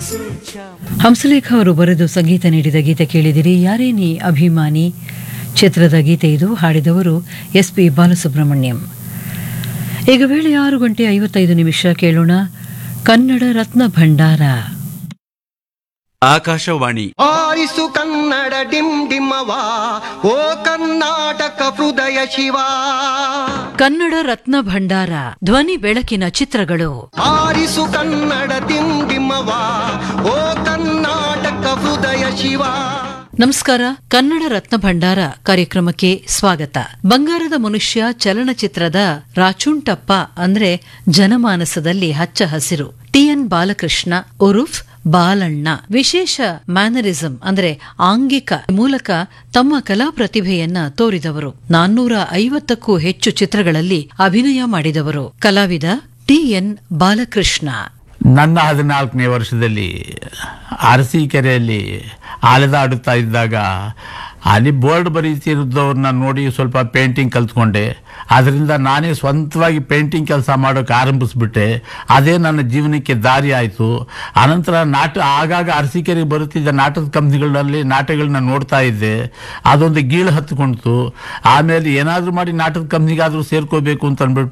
ಹಂಸಲೇಖ ಅವರು ಬರೆದು ಸಂಗೀತ ನೀಡಿದ ಗೀತೆ ಕೇಳಿದಿರಿ ಯಾರೇ ನೀ ಅಭಿಮಾನಿ ಚಿತ್ರದ ಗೀತೆ ಇದು ಹಾಡಿದವರು ಎಸ್ ಪಿ ಬಾಲಸುಬ್ರಹ್ಮಣ್ಯಂ ಈಗ ವೇಳೆ ಆರು ಗಂಟೆ ಐವತ್ತೈದು ನಿಮಿಷ ಕೇಳೋಣ ಕನ್ನಡ ರತ್ನ ಭಂಡಾರ ಆಕಾಶವಾಣಿ ಆರಿಸು ಕನ್ನಡ ಡಿಮ್ ಡಿಮವಾ ಓ ಕರ್ನಾಟಕ ಹೃದಯ ಶಿವ ಕನ್ನಡ ರತ್ನ ಭಂಡಾರ ಧ್ವನಿ ಬೆಳಕಿನ ಚಿತ್ರಗಳು ಆರಿಸು ಕನ್ನಡ ಡಿಮ್ ಡಿಮವಾ ಓ ಕರ್ನಾಟಕ ಹೃದಯ ಶಿವ ನಮಸ್ಕಾರ ಕನ್ನಡ ರತ್ನ ಭಂಡಾರ ಕಾರ್ಯಕ್ರಮಕ್ಕೆ ಸ್ವಾಗತ ಬಂಗಾರದ ಮನುಷ್ಯ ಚಲನಚಿತ್ರದ ರಾಚುಂಟಪ್ಪ ಅಂದ್ರೆ ಜನಮಾನಸದಲ್ಲಿ ಹಚ್ಚ ಹಸಿರು ಟಿಎನ್ ಬಾಲಕೃಷ್ಣ ಉರುಫ್ ಬಾಲಣ್ಣ ವಿಶೇಷ ಮ್ಯಾನರಿಸಂ ಅಂದ್ರೆ ಆಂಗಿಕ ಮೂಲಕ ತಮ್ಮ ಕಲಾ ಪ್ರತಿಭೆಯನ್ನ ತೋರಿದವರು ನಾನ್ನೂರ ಐವತ್ತಕ್ಕೂ ಹೆಚ್ಚು ಚಿತ್ರಗಳಲ್ಲಿ ಅಭಿನಯ ಮಾಡಿದವರು ಕಲಾವಿದ ಟಿಎನ್ ಬಾಲಕೃಷ್ಣ ನನ್ನ ಹದಿನಾಲ್ಕನೇ ವರ್ಷದಲ್ಲಿ ಅರಸೀಕೆರೆಯಲ್ಲಿ ಅಲೆದಾಡುತ್ತಾ ಇದ್ದಾಗ ಅಲ್ಲಿ ಬೋರ್ಡ್ ಬರೀತಿರೋದವ್ರನ್ನ ನೋಡಿ ಸ್ವಲ್ಪ ಪೇಂಟಿಂಗ್ ಕಲ್ತ್ಕೊಂಡೆ ಅದರಿಂದ ನಾನೇ ಸ್ವಂತವಾಗಿ ಪೇಂಟಿಂಗ್ ಕೆಲಸ ಮಾಡೋಕೆ ಆರಂಭಿಸ್ಬಿಟ್ಟೆ ಅದೇ ನನ್ನ ಜೀವನಕ್ಕೆ ದಾರಿ ಆಯಿತು ಅನಂತರ ನಾಟ ಆಗಾಗ ಅರಸೀಕೆರೆಗೆ ಬರುತ್ತಿದ್ದ ನಾಟಕದ ಕಂಪ್ನಿಗಳಲ್ಲಿ ನಾಟಕಗಳನ್ನ ನೋಡ್ತಾ ಇದ್ದೆ ಅದೊಂದು ಗೀಳು ಹತ್ಕೊಂಡ್ತು ಆಮೇಲೆ ಏನಾದರೂ ಮಾಡಿ ನಾಟಕದ ಕಂಪ್ನಿಗಾದರೂ ಸೇರ್ಕೋಬೇಕು ಅಂತ ಅಂದ್ಬಿಟ್ಟು